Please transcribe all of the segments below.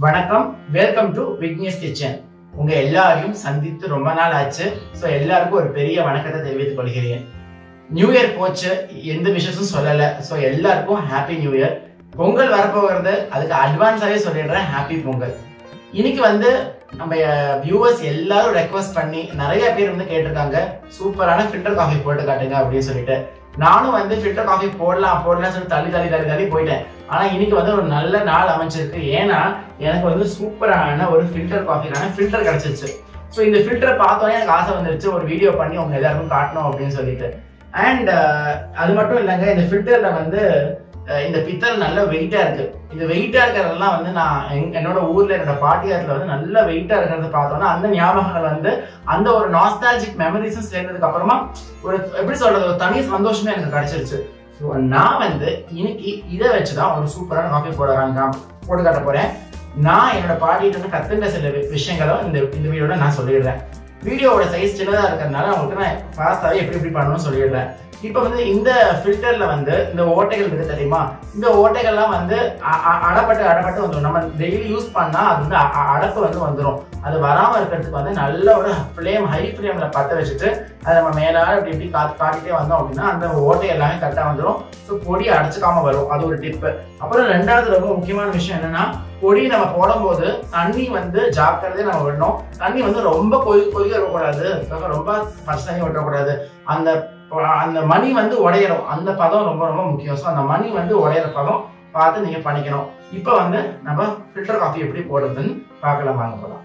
வணக்கம் welcome to Vignesh kitchen உங்க எல்லாரையும் சந்தித்து ரொம்ப நாள் ஆச்சு ஸோ எல்லாருக்கும் ஒரு பெரிய வணக்கத்தை தெரிவித்துக் கொள்கிறேன் நியூ இயர் போச்சு எந்த விஷயமும் சொல்லல ஸோ எல்லாருக்கும் ஹாப்பி நியூ இயர் பொங்கல் வரப்போகிறது அதுக்கு அட்வான்ஸாவே சொல்லிடுறேன் ஹாப்பி பொங்கல் இன்னைக்கு வந்து நம்ம வியூவர்ஸ் எல்லாரும் ரெக்வஸ்ட் பண்ணி நிறைய பேர் வந்து கேட்டிருக்காங்க சூப்பரான ஃபில்டர் காஃபி போட்டு காட்டுங்க அப்படின்னு சொல்லிட்டு நானும் வந்து ஃபில்டர் காஃபி போடலாம் போடலாம் சொல்லி தள்ளி தள்ளி தள்ளி தள்ளி போயிட்டேன் ஆனா இன்னைக்கு வந்து ஒரு நல்ல நாள் அமைஞ்சிருக்கு ஏன்னா எனக்கு வந்து சூப்பரான ஒரு ஃபில்டர் காஃபிக்கான ஃபில்டர் கிடைச்சிருச்சு ஸோ இந்த ஃபில்டரை பார்த்தோன்னே எனக்கு ஆசை வந்துருச்சு ஒரு வீடியோ பண்ணி உங்க எல்லாருக்கும் காட்டணும் அப்படின்னு சொல்லிட்டு அண்ட் அது மட்டும் இல்லைங்க இந்த ஃபில்டர்ல வந்து அஹ், இந்த பித்தளை நல்ல வெயிட்டா இருக்கு இந்த வெயிட்டா இருக்கிறதெல்லாம் வந்து நான் எங்க- என்னோட ஊர்ல என்னோட பாட்டியாத்துல வந்து நல்ல வெயிட்டா இருக்கிறத பார்த்தோன்னா அந்த ஞாபகங்கள் வந்து அந்த ஒரு நாஸ்டாலஜிக் மெமரிஸும் சேர்ந்ததுக்கு அப்புறமா ஒரு எப்படி சொல்றது ஒரு தனி சந்தோஷமே எனக்கு கிடைச்சிருச்சு ஸோ நான் வந்து இன்னைக்கு இதை வச்சுதான் ஒரு சூப்பரான காஃபி போட காமிக்கலாம் போட்டு காட்ட போறேன் நான் என்னோட பாட்டிகிட்ட இருந்து கத்துக்கிட்ட சில வி- விஷயங்களும் இந்த இந்த வீடியோட நான் சொல்லிடுறேன் வீடியோவோட சைஸ் சின்னதா இருக்கிறதுனால உங்களுக்கு நான் ஃபாஸ்டாவே எப்படி எப்படி பண்ணணும்னு சொல்லிடுறேன் இப்போ வந்து இந்த ஃபில்டர்ல வந்து இந்த ஓட்டைகள் இருக்கு தெரியுமா இந்த ஓட்டைகள்லாம் வந்து அ- அ- அடப்பட்டு அடப்பட்டு வந்துடும் நம்ம டெய்லி யூஸ் பண்ணா அது வந்து அ- அ- அடப்பு வந்து வந்துடும் அது வராம இருக்கிறதுக்கு வந்து நல்ல ஒரு ஃப்ளேம் ஹை ஃப்ளேம்ல பத்த வச்சுட்டு அதை நம்ம மேலால இப்படி இப்படி காத்து காட்டிட்டே வந்தோம் அப்படின்னா அந்த ஓட்டை எல்லாமே கரெக்டாக வந்துடும் ஸோ பொடி அடைச்சிக்காம வரும் அது ஒரு டிப்பு அப்புறம் ரெண்டாவது ரொம்ப முக்கியமான விஷயம் என்னன்னா பொடி நம்ம போடும்போது தண்ணி வந்து ஜாக்கிரதையா நம்ம விடணும் தண்ணி வந்து ரொம்ப கொதி கொதிக்க இருக்கக்கூடாது அதுக்காக ரொம்ப பச்சை தண்ணி விட்டுறக்கூடாது அந்த அந்த மணி வந்து உடையணும் அந்த பதம் ரொம்ப ரொம்ப முக்கியம் ஸோ அந்த மணி வந்து உடையிற பதம் பார்த்து நீங்க பண்ணிக்கணும் இப்போ வந்து நம்ம ஃபில்டர் காஃபி எப்படி போடுறதுன்னு பார்க்கலாம் வாங்க போகலாம்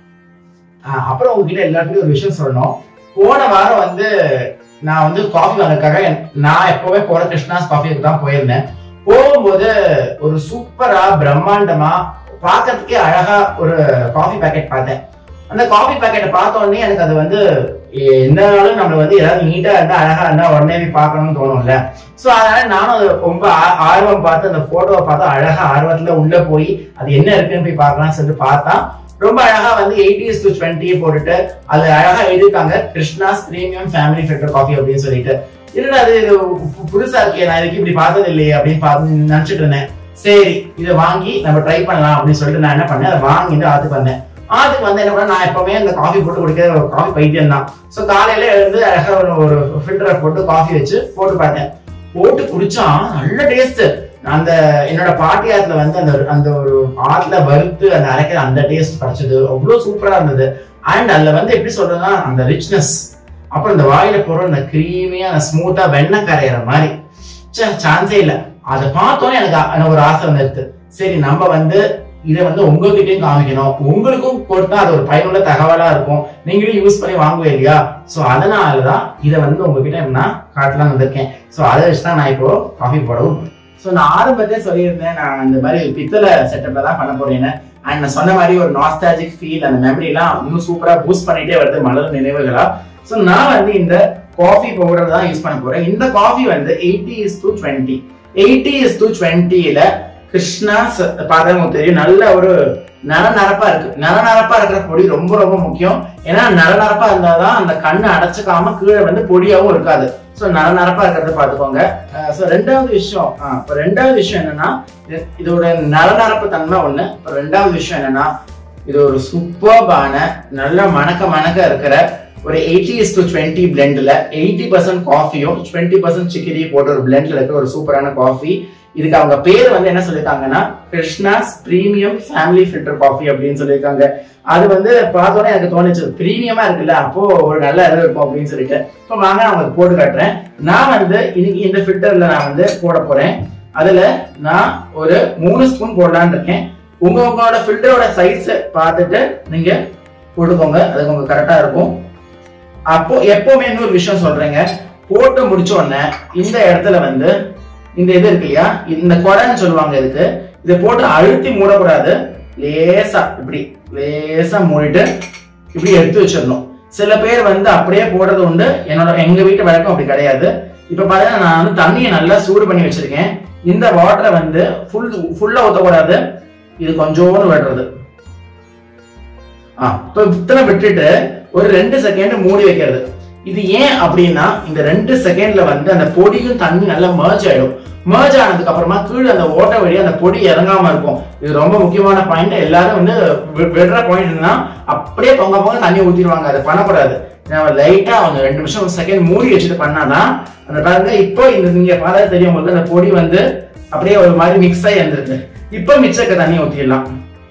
ஆஹ் அப்புறம் உங்ககிட்ட எல்லாத்துக்கும் ஒரு விஷயம் சொல்லணும் போன வாரம் வந்து நான் வந்து காஃபி வாங்கறதுக்காக நான் எப்பவுமே போற கிருஷ்ணாஸ் காஃபிக்கு தான் போயிருந்தேன் போகும்போது ஒரு சூப்பரா பிரம்மாண்டமா பார்க்கறதுக்கே அழகா ஒரு காஃபி பாக்கெட் பார்த்தேன் அந்த காஃபி பாக்கெட்டை பார்த்த உடனே எனக்கு அது வந்து எந்த நாளும் நம்ம வந்து ஏதாவது நீட்டா இருந்தா அழகா இருந்தா உடனே போய் பார்க்கணும்னு தோணும்ல சோ அதனால நானும் அது ரொம்ப ஆ- ஆர்வம் பார்த்து அந்த போட்டோவை பார்த்து அழகா ஆர்வத்துல உள்ள போய் அது என்ன இருக்குன்னு போய் பார்க்கலாம்னு சொல்லிட்டு பார்த்தா ரொம்ப அழகா வந்து எயிட்டிஸ் டு டுவெண்ட்டி போட்டுட்டு அது அழகா எழுதிருக்காங்க Krishna's premium family filter coffee அப்படின்னு சொல்லிட்டு இல்லடா அது இது பு- புதுசா இருக்கே நான் இதுக்கு இப்படி பார்த்தது இல்லையே அப்படின்னு பார்த்து நினைச்சிட்டு இருந்தேன் சரி இதை வாங்கி நம்ம ட்ரை பண்ணலாம் அப்படின்னு சொல்லிட்டு நான் என்ன பண்ணேன் அதை வாங்கிட்டு ஆத்துக்கு வந்தேன் ஆத்துக்கு வந்து என்ன பண்ண நான் எப்பவுமே அந்த காஃபி போட்டு குடிக்கிற ஒரு காஃபி பைத்தியம் தான் ஸோ காலையில எழுந்து அழகா ஒரு ஒரு ஃபில்டரை போட்டு காஃபி வச்சு போட்டு பார்த்தேன் போட்டு குடிச்சா நல்ல டேஸ்ட் அந்த என்னோட பாட்டி ஆத்துல வந்து அந்த அந்த ஒரு ஆத்துல வறுத்து அந்த அரைக்கிற அந்த டேஸ்ட் கிடைச்சது அவ்வளவு சூப்பரா இருந்தது அண்ட் அதுல வந்து எப்படி சொல்றதுன்னா அந்த ரிச்னஸ் அப்புறம் இந்த வாயில போற அந்த கிரீமியா அந்த ஸ்மூத்தா வெண்ணெய் கரையிற மாதிரி சான்ஸே இல்ல அதை பார்த்தோன்னே எனக்கு அ- எனக்கு ஒரு ஆசை வந்துருது சரி நம்ம வந்து இதை வந்து உங்ககிட்டயும் காமிக்கணும் உங்களுக்கும் கொடுத்தா அது ஒரு பயனுள்ள தகவலா இருக்கும் நீங்களும் யூஸ் பண்ணி வாங்குவே இல்லையா சோ அதனாலதான் இதை வந்து உங்ககிட்ட நான் காட்டலாம் வந்திருக்கேன் சோ அதை வச்சு தான் நான் இப்போ காஃபி போடவும் ஸோ நான் ஆரம்பத்திலே சொல்லியிருந்தேன் நான் இந்த மாதிரி பித்தளை செட்டப்ல தான் பண்ண போறேன்னு அண்ட் நான் சொன்ன மாதிரி ஒரு நாஸ்டாஜிக் ஃபீல் அந்த மெமரிலாம் இன்னும் சூப்பரா பூஸ்ட் பண்ணிட்டே வருது மலர் நினைவுகளா ஸோ நான் வந்து இந்த காஃபி பவுடர் தான் யூஸ் பண்ண போறேன் இந்த காஃபி வந்து eighty is to twenty eighty is to டுவெண்ட்டியில கிருஷ்ணா பார்த்தவங்க தெரியும் நல்ல ஒரு நரநரப்பா இருக்கு நரநரப்பா இருக்கிற பொடி ரொம்ப ரொம்ப முக்கியம் ஏன்னா நரநரப்பா இருந்தாதான் அந்த கண்ணை அடைச்சுக்காம கீழே வந்து பொடியாவும் இருக்காது ஸோ நரநரப்பா இருக்கிறத பார்த்துக்கோங்க ஸோ ரெண்டாவது விஷயம் ஆ, இப்போ ரெண்டாவது விஷயம் என்னன்னா இது- இதோட நரநரப்பு தன்மை ஒண்ணு இப்போ ரெண்டாவது விஷயம் என்னன்னா இது ஒரு சூப்பர்பான நல்ல மணக்க மணக்க இருக்கிற ஒரு எயிட்டி இஸ் டு டுவெண்ட்டி பிளெண்ட்ல எயிட்டி பர்சன்ட் காஃபியும் டுவெண்ட்டி பர்சன்ட் சிக்கரியும் போட்ட ஒரு பிளெண்ட்ல இருக்கிற ஒரு சூப்பரான காஃபி இதுக்கு அவங்க பேர் வந்து என்ன சொல்லியிருக்காங்கன்னா Krishna's premium family filter coffee அப்படின்னு சொல்லியிருக்காங்க அது வந்து பார்த்தோன்னே எனக்கு தோணுச்சு பிரீமியமா இருக்குல்ல அப்போ ஒரு நல்ல இது இருக்கும் அப்படின்னு சொல்லிட்டு இப்போ வாங்க நான் உங்களுக்கு போட்டு காட்டுறேன் நான் வந்து இன்னைக்கு இந்த ஃபில்டர்ல நான் வந்து போட போறேன் அதுல நான் ஒரு மூணு ஸ்பூன் போடலான்னு இருக்கேன் உங்க உங்களோட ஃபில்டரோட சைஸ் பார்த்துட்டு நீங்க போட்டுக்கோங்க அது உங்களுக்கு கரெக்டா இருக்கும் அப்போ எப்பவுமே இன்னொரு விஷயம் சொல்றேங்க போட்டு முடிச்ச உடனே இந்த இடத்துல வந்து இந்த இது இருக்கு இல்லையா இந்த கொடைன்னு சொல்லுவாங்க இதுக்கு இதை போட்டு அழுத்தி மூடக்கூடாது லேசா இப்படி லேசா மூடிட்டு இப்படி எடுத்து வச்சிடணும் சில பேர் வந்து அப்படியே போடுறது உண்டு என்னோட எங்க வீட்டு வழக்கம் அப்படி கிடையாது இப்ப பாத்தீங்கன்னா நான் வந்து தண்ணியை நல்லா சூடு பண்ணி வச்சிருக்கேன் இந்த வாட்டரை வந்து ஃபுல் ஃபுல்லா ஊத்தக்கூடாது இது கொஞ்சோண்டு விடுறது ஆ இப்போ இத்தனை விட்டுட்டு ஒரு ரெண்டு செகண்ட் மூடி வைக்கிறது இது ஏன் அப்படின்னா இந்த ரெண்டு செகண்ட்ல வந்து அந்த பொடியும் தண்ணி நல்லா மர்ஜ் ஆயிடும் merge ஆனதுக்கு அப்புறமா கீழே அந்த ஓட்டை வழியா அந்த பொடி இறங்காம இருக்கும் இது ரொம்ப முக்கியமான பாயிண்ட் எல்லாரும் வந்து வி- விடுற பாயிண்ட் தான் அப்படியே பொங்க பொங்க தண்ணி ஊத்திடுவாங்க அதை பண்ணக்கூடாது நம்ம லைட்டா அவங்க ரெண்டு நிமிஷம் ஒரு செகண்ட் மூடி வச்சுட்டு பண்ணாதான் அந்த பாருங்க இப்போ இந்த நீங்க பார்த்தா தெரியும் உங்களுக்கு அந்த பொடி வந்து அப்படியே ஒரு மாதிரி மிக்ஸ் ஆகி இருந்திருக்கு இப்போ மிச்சக்க தண்ணி ஊத்திடலாம்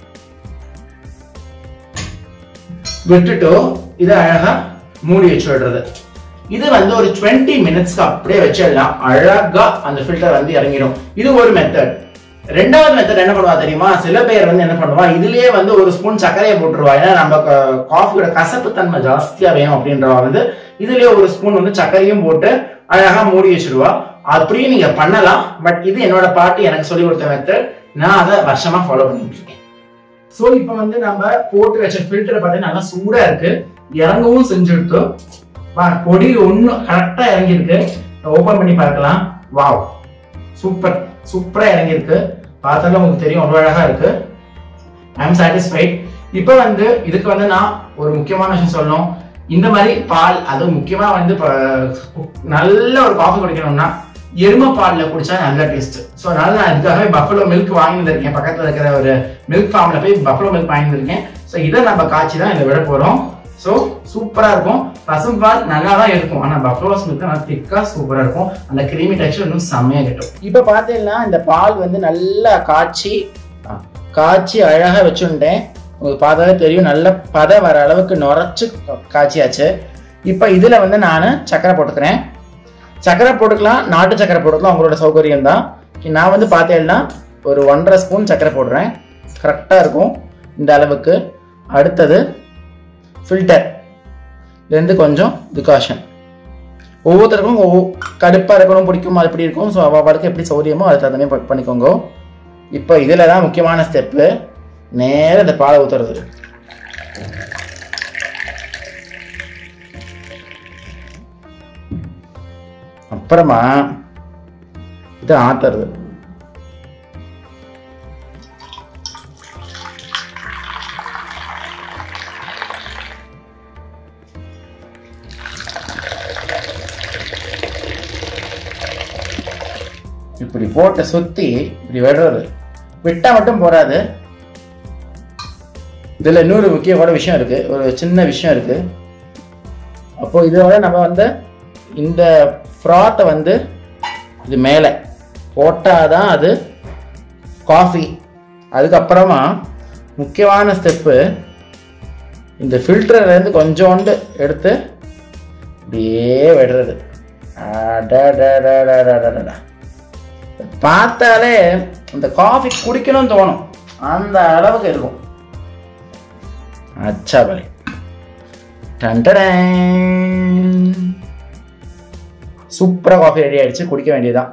விட்டுட்டு இதை அழகா மூடி வச்சு விடுறது இது வந்து ஒரு 20 மினிட்ஸ்க்கு அப்படியே வச்சிடலாம் அழகா அந்த ஃபில்டர் வந்து இறங்கிடும் இது ஒரு மெத்தட் ரெண்டாவது மெத்தட் என்ன பண்ணுவா தெரியுமா சில பேர் வந்து என்ன பண்ணுவா இதுலயே வந்து ஒரு ஸ்பூன் சர்க்கரையை போட்டுருவா ஏன்னா நம்ம காஃபியோட கசப்பு தன்மை ஜாஸ்தியா வேணும் அப்படின்றவா வந்து இதுலயே ஒரு ஸ்பூன் வந்து சர்க்கரையும் போட்டு அழகா மூடி வச்சிருவா அப்படியும் நீங்க பண்ணலாம் பட் இது என்னோட பாட்டி எனக்கு சொல்லி கொடுத்த மெத்தட் நான் அதை வருஷமா ஃபாலோ பண்ணிட்டு இருக்கேன் சோ இப்போ வந்து நம்ம போட்டு வச்ச ஃபில்டர் பார்த்தீங்கன்னா நல்லா சூடா இருக்கு இறங்கவும் செஞ்சுட்டு வா பொடி ஒண்ணு கரெக்டா இறங்கியிருக்கு ஓபன் பண்ணி பார்க்கலாம் வாவ் சூப்பர் சூப்பரா இறங்கியிருக்கு பார்த்தாலும் உங்களுக்கு தெரியும் அவ்வளோ அழகா இருக்கு ஐ எம் சாட்டிஸ்ஃபைட் இப்போ வந்து இதுக்கு வந்து நான் ஒரு முக்கியமான விஷயம் சொல்லணும் இந்த மாதிரி பால் அதுவும் முக்கியமா வந்து இப்ப நல்ல ஒரு காஃபி குடிக்கணும்னா எருமை பால்ல குடிச்சா நல்ல டேஸ்ட் ஸோ அதனால நான் இதுக்காகவே பஃபலோ மில்க் வாங்கி வந்திருக்கேன் பக்கத்துல இருக்கிற ஒரு மில்க் ஃபார்ம்ல போய் பஃபலோ மில்க் வாங்கி வந்திருக்கேன் ஸோ இதை நம்ம காய்ச்சி தான் இதை விட போறோம் ஸோ சூப்பரா இருக்கும் பசும் பால் நல்லா தான் இருக்கும் ஆனா பஃபலோஸ் மில்க் நல்லா திக்கா சூப்பரா இருக்கும் அந்த கிரீமி டெக்ஸ்டர் இன்னும் செம்மையா கிட்டும் இப்போ பார்த்தீங்கன்னா இந்த பால் வந்து நல்லா காய்ச்சி ஆ, காய்ச்சி அழகா வச்சுட்டேன் உங்களுக்கு பார்த்தாலே தெரியும் நல்ல பதம் வர அளவுக்கு நுரைச்சு காய்ச்சியாச்சு இப்போ இதுல வந்து நான் சக்கரை போட்டுக்கிறேன் சக்கரை போட்டுக்கலாம் நாட்டு சக்கரை போட்டுக்கலாம் உங்களோட சௌகரியம் தான் நான் வந்து பார்த்தேன்னா ஒரு ஒன்றரை ஸ்பூன் சக்கரை போடுறேன் கரெக்டாக இருக்கும் இந்த அளவுக்கு அடுத்தது ஃபில்டர் இதுலேருந்து கொஞ்சம் டிகாஷன் ஒவ்வொருத்தருக்கும் ஒவ்வொரு கடுப்பாக இருக்கணும் பிடிக்கும் அது எப்படி இருக்கும் ஸோ அவளுக்கு எப்படி சௌரியமோ அதை தகுந்த மாதிரி ப- பண்ணிக்கோங்க இப்போ இதில் தான் முக்கியமான ஸ்டெப்பு நேரா இந்த பாலை ஊற்றுறது அப்புறமா இதை ஆத்துறது இப்படி போட்டு சுத்தி இப்படி விடுறது விட்டா மட்டும் போறாது இதுல இன்னொரு முக்கியமான விஷயம் இருக்கு ஒரு சின்ன விஷயம் இருக்கு அப்போ இதோட நம்ம வந்து இந்த ஃப்ராத்தை வந்து இது மேலே போட்டாதான் அது காஃபி அதுக்கப்புறமா முக்கியமான ஸ்டெப்பு இந்த ஃபில்டர்லேருந்து கொஞ்சோண்டு எடுத்து இப்படியே விடுறது அடடடடடடடடா. பார்த்தாலே இந்த காஃபி குடிக்கணும்னு தோணும் அந்த அளவுக்கு இருக்கும் அச்சா பலே சூப்பரா காஃபி ரெடி ஆயிடுச்சு குடிக்க வேண்டியதுதான்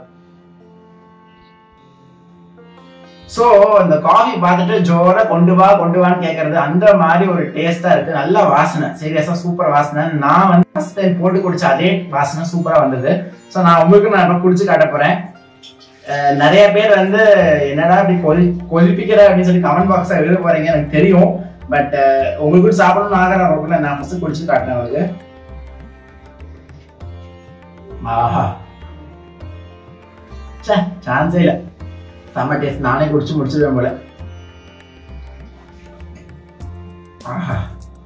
சோ இந்த காஃபி பார்த்துட்டு ஜோரா கொண்டு வா கொண்டு வான்னு கேக்குறது அந்த மாதிரி ஒரு டேஸ்டா இருக்கு நல்ல வாசனை சீரியஸா சூப்பர் வாசனை நான் வந்து ஃபர்ஸ்ட் டைம் போட்டு குடிச்ச அதே வாசனை சூப்பரா வந்தது சோ நான் உங்களுக்கு நான் இப்ப குடிச்சு காட்ட போறேன் அஹ் நிறைய பேர் வந்து என்னடா இப்படி கொலி கொலிப்பிக்கிற அப்படின்னு சொல்லி கமெண்ட் பாக்ஸ்ல எழுத போறீங்க எனக்கு தெரியும் பட் உங்களுக்கு கூட சாப்பிடணும்னு ஆகிற நான் ஃபர்ஸ்ட் குடிச்சு காட்டினேன் அவருக்கு ஆஹா ச்சே சான்ஸே இல்லை செம்ம டேஸ்ட் நானே குடிச்சு முடிச்சிருவேன் போல ஆஹா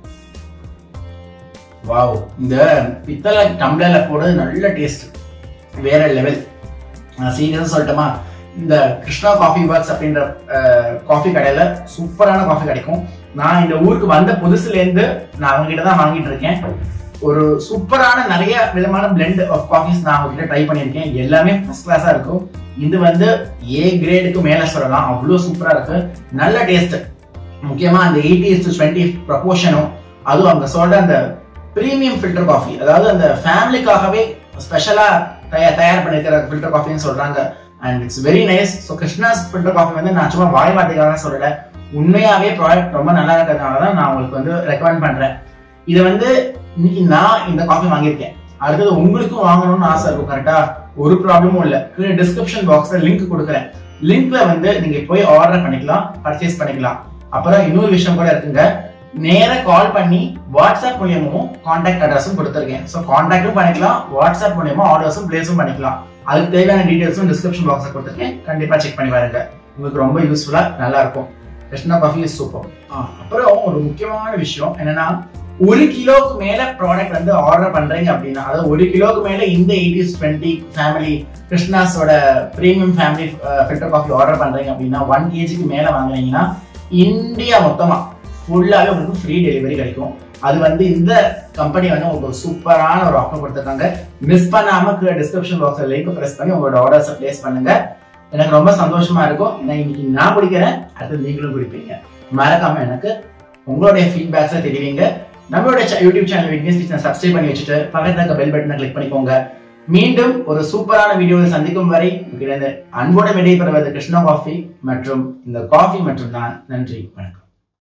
வாவ் இந்த பித்தளை டம்ளர்ல போடுறது நல்ல டேஸ்ட் வேற லெவல் நான் சீரியஸாக சொல்லட்டுமா இந்த கிருஷ்ணா காஃபி பாக்ஸ் அப்படின்ற காஃபி கடையில சூப்பரான காஃபி கிடைக்கும் நான் இந்த ஊருக்கு வந்த புதுசுலேருந்து நான் அவங்க கிட்ட தான் வாங்கிட்டு இருக்கேன் ஒரு சூப்பரான நிறைய விதமான பிளெண்ட் ஆஃப் காஃபிஸ் நான் அவங்க கிட்ட ட்ரை பண்ணியிருக்கேன் எல்லாமே ஃபர்ஸ்ட் கிளாஸா இருக்கும் இது வந்து ஏ கிரேடுக்கு மேல சொல்லலாம் அவ்வளோ சூப்பரா இருக்கு நல்ல டேஸ்ட் முக்கியமா அந்த எயிட்டி டு டுவெண்ட்டி ப்ரப்போர்ஷனும் அதுவும் அவங்க சொல்ற அந்த பிரீமியம் ஃபில்டர் காஃபி அதாவது அந்த ஃபேமிலிக்காகவே ஸ்பெஷலா தயார் தயார் பண்ணிருக்கிற ஃபில்டர் காஃபின்னு சொல்றாங்க and it's very nice so Krishna's filter coffee வந்து நான் சும்மா வாய் வார்த்தைக்காக சொல்லல உண்மையாவே ப்ராடக்ட் ரொம்ப நல்லா இருக்கிறதுனால தான் நான் உங்களுக்கு வந்து ரெக்கமெண்ட் பண்றேன் இது வந்து இன்னைக்கு நான் இந்த காஃபி வாங்கியிருக்கேன் அடுத்தது உங்களுக்கும் வாங்கணும்னு ஆசை இருக்கும் கரெக்டா ஒரு ப்ராப்ளமும் இல்ல கீழே டிஸ்கிரிப்ஷன் பாக்ஸ்ல லிங்க் கொடுக்குறேன் லிங்க்ல வந்து நீங்க போய் ஆர்டர் பண்ணிக்கலாம் பர்ச்சேஸ் பண்ணிக்கலாம் அப்புறம் இன்னொரு விஷயம் கூட இருக்குங்க நேர கால் பண்ணி வாட்ஸ்அப் மூலியமும் கான்டாக்ட் அட்ரஸும் கொடுத்துருக்கேன் ஸோ கான்டாக்டும் பண்ணிக்கலாம் வாட்ஸ்அப் மூலியமா ஆர்டர்ஸும் பிளேஸும் பண்ணிக்கலாம் அதுக்கு தேவையான டீடைல்ஸும் டிஸ்கிரிப்ஷன் பாக்ஸ்ல கொடுத்துருக்கேன் கண்டிப்பா செக் பண்ணி பாருங்க உங்களுக்கு ரொம்ப யூஸ்ஃபுல்லா நல்லா இருக்கும் கிருஷ்ணா காஃபி இஸ் சூப்பர் அப்புறம் ஒரு முக்கியமான விஷயம் என்னன்னா ஒரு கிலோக்கு மேல ப்ராடக்ட் வந்து ஆர்டர் பண்றீங்க அப்படின்னா அதாவது ஒரு கிலோக்கு மேல இந்த எயிட்டிஸ் டுவெண்ட்டி ஃபேமிலி கிருஷ்ணாஸோட premium family filter coffee order பண்றீங்க அப்படின்னா ஒன் கேஜிக்கு மேல வாங்குனீங்கன்னா இந்தியா மொத்தமா ஃபுல்லாவே உங்களுக்கு ஃப்ரீ டெலிவரி கிடைக்கும் அது வந்து இந்த கம்பெனி வந்து உங்களுக்கு ஒரு சூப்பரான ஒரு ஆஃபர் கொடுத்துருக்காங்க மிஸ் பண்ணாம டிஸ்கிரிப்ஷன் பாக்ஸ்ல லிங்க் பிரஸ் பண்ணி உங்களோட ஆர்டர்ஸை பிளேஸ் பண்ணுங்க எனக்கு ரொம்ப சந்தோஷமா இருக்கும் ஏன்னா இன்னைக்கு நான் குடிக்கிறேன் அடுத்து நீங்களும் குடிப்பீங்க மறக்காம எனக்கு உங்களுடைய ஃபீட்பேக்ஸை தெரிவிங்க நம்மளோட யூடியூப் சேனல் விக்னேஸ் கிச்சனை சப்ஸ்கிரைப் பண்ணி வச்சுட்டு பக்கத்துல இருக்க பெல் பட்டனை கிளிக் பண்ணிக்கோங்க மீண்டும் ஒரு சூப்பரான வீடியோவில் சந்திக்கும் வரை உங்களிடம் அன்போடு விடைபெறுவது கிருஷ்ணா காஃபி மற்றும் இந்த காஃபி மற்றும் நான் நன்றி வணக்கம்